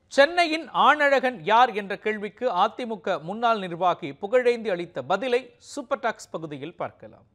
சென்னையின் ஆணழகன் யார் என்ற கேள்விக்கு அதிமுக முன்னாள் நிர்வாகி புகழேந்தி அளித்த பதிலை சூப்பர் டாக்ஸ் பகுதியில் பார்க்கலாம்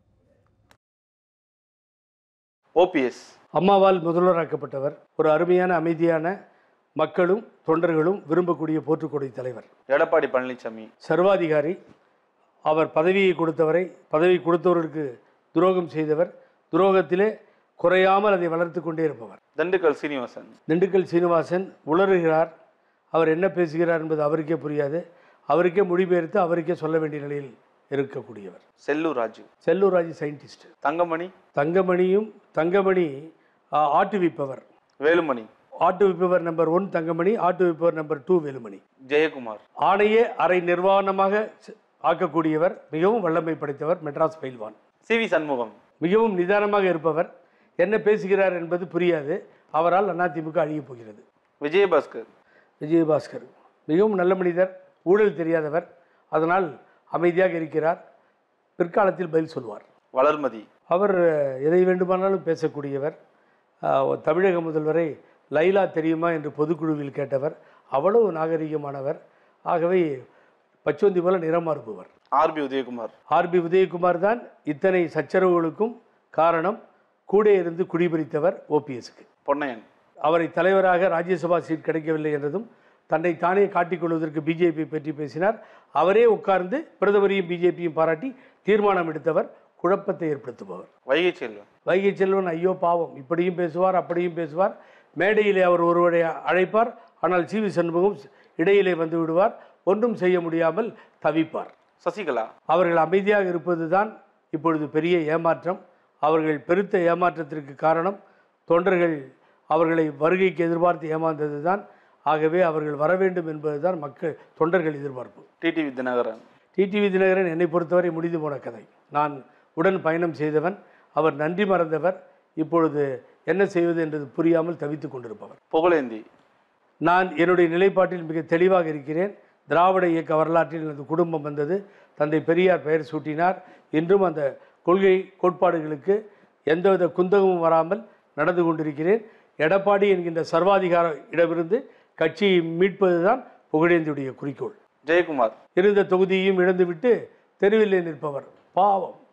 ஓபிஎஸ் அம்மாவால் முதல்வராக்கப்பட்டவர் ஒரு அருமையான அமைதியான மக்களும் தொண்டர்களும் விரும்பக்கூடிய போற்றுக்கொடை தலைவர் எடப்பாடி பழனிசாமி சர்வாதிகாரி அவர் பதவியை கொடுத்தவரை பதவி கொடுத்தவருக்கு துரோகம் செய்தவர் துரோகத்திலே குறையாமல் அதை வளர்த்து கொண்டே இருப்பவர் திண்டுக்கல் சீனிவாசன் திண்டுக்கல் சீனிவாசன் உளறுகிறார் அவர் என்ன பேசுகிறார் என்பது அவருக்கே புரியாது அவருக்கே மொழிபெயர்த்து அவருக்கே சொல்ல வேண்டிய நிலையில் இருக்கக்கூடியவர் செல்லூர் ராஜு செல்லூர் ராஜு சயின்டிஸ்ட் தங்கமணி தங்கமணியும் தங்கமணி ஆ, ஆட்டுவிப்பவர் வேலுமணி ஆட்டுவிப்பவர் நம்பர் ஒன் தங்கமணி ஆட்டுவிப்பவர் நம்பர் டூ வேலுமணி ஜெயக்குமார் ஆணையே அரை நிர்வாணமாக ச- ஆக்கக்கூடியவர் மிகவும் வல்லமை படைத்தவர் மெட்ராஸ் பயில்வான் சி வி சண்முகம் மிகவும் நிதானமாக இருப்பவர் என்ன பேசுகிறார் என்பது புரியாது அவரால் அதிமுக அழியப் போகிறது விஜயபாஸ்கர் விஜயபாஸ்கர் மிகவும் நல்ல மனிதர் ஊழல் தெரியாதவர் அதனால் அமைதியாக இருக்கிறார் பிற்காலத்தில் பதில் சொல்வார் வளர்மதி அவர் அஹ், எதை வேண்டுமானாலும் பேசக்கூடியவர் அஹ், தமிழக முதல்வரை லைலா தெரியுமா என்று பொதுக்குழுவில் கேட்டவர் அவ்வளவு நாகரிகமானவர் ஆகவே பச்சோந்தி போல நிறமாறுபவர் ஆர்பி உதயகுமார் ஆர்பி உதயகுமார் தான் இத்தனை சச்சரவுகளுக்கும் காரணம் கூட இருந்து குடிபறித்தவர் ஓபிஎஸ்க்கு பொன்னையன் அவரை தலைவராக ராஜ்யசபா சீட் கிடைக்கவில்லை என்றதும் தன்னை தானே காட்டிக்கொள்வதற்கு பிஜேபி பற்றி பேசினார் அவரே உட்கார்ந்து பிரதமரையும் பிஜேபியும் பாராட்டி தீர்மானம் எடுத்தவர் குழப்பத்தை ஏற்படுத்துபவர் வைகை செல்வன் வைகை செல்வன் ஐயோ பாவம் இப்படியும் பேசுவார் அப்படியும் பேசுவார் மேடையிலே அவர் ஒருவரை அழைப்பார் ஆனால் சி வி சண்முகம் இடையிலே வந்து விடுவார் ஒன்றும் செய்ய முடியாமல் தவிப்பார் சசிகலா அவர்கள் அமைதியாக இருப்பதுதான் இப்பொழுது பெரிய ஏமாற்றம் அவர்கள் பெருத்த ஏமாற்றத்திற்கு காரணம் தொண்டர்கள் அவர்களை வருகைக்கு எதிர்பார்த்து ஏமாந்தது தான் ஆகவே அவர்கள் வர வேண்டும் என்பதுதான் மக்கள் தொண்டர்கள் எதிர்பார்ப்பு டிடிவி தினகரன் டிடிவி தினகரன் என்னை பொறுத்தவரை முடிந்து போன கதை நான் உடன் பயணம் செய்தவன் அவர் நன்றி மறந்தவர் இப்பொழுது என்ன செய்வது என்றது புரியாமல் தவித்துக் கொண்டிருப்பவர் புகழேந்தி நான் என்னுடைய நிலைப்பாட்டில் மிக தெளிவாக இருக்கிறேன் திராவிட இயக்க வரலாற்றில் எனது குடும்பம் வந்தது தந்தை பெரியார் பெயர் சூட்டினார் இன்றும் அந்த கொள்கை கோட்பாடுகளுக்கு எந்தவித குந்தகமும் வராமல் நடந்து கொண்டிருக்கிறேன் எடப்பாடி என்கின்ற சர்வாதிகார இடமிருந்து கட்சியை மீட்பதுதான் புகழேந்தியுடைய குறிக்கோள் ஜெயக்குமார் இருந்த தொகுதியையும் இழந்துவிட்டு தெருவிலே நிற்பவர் பாவம்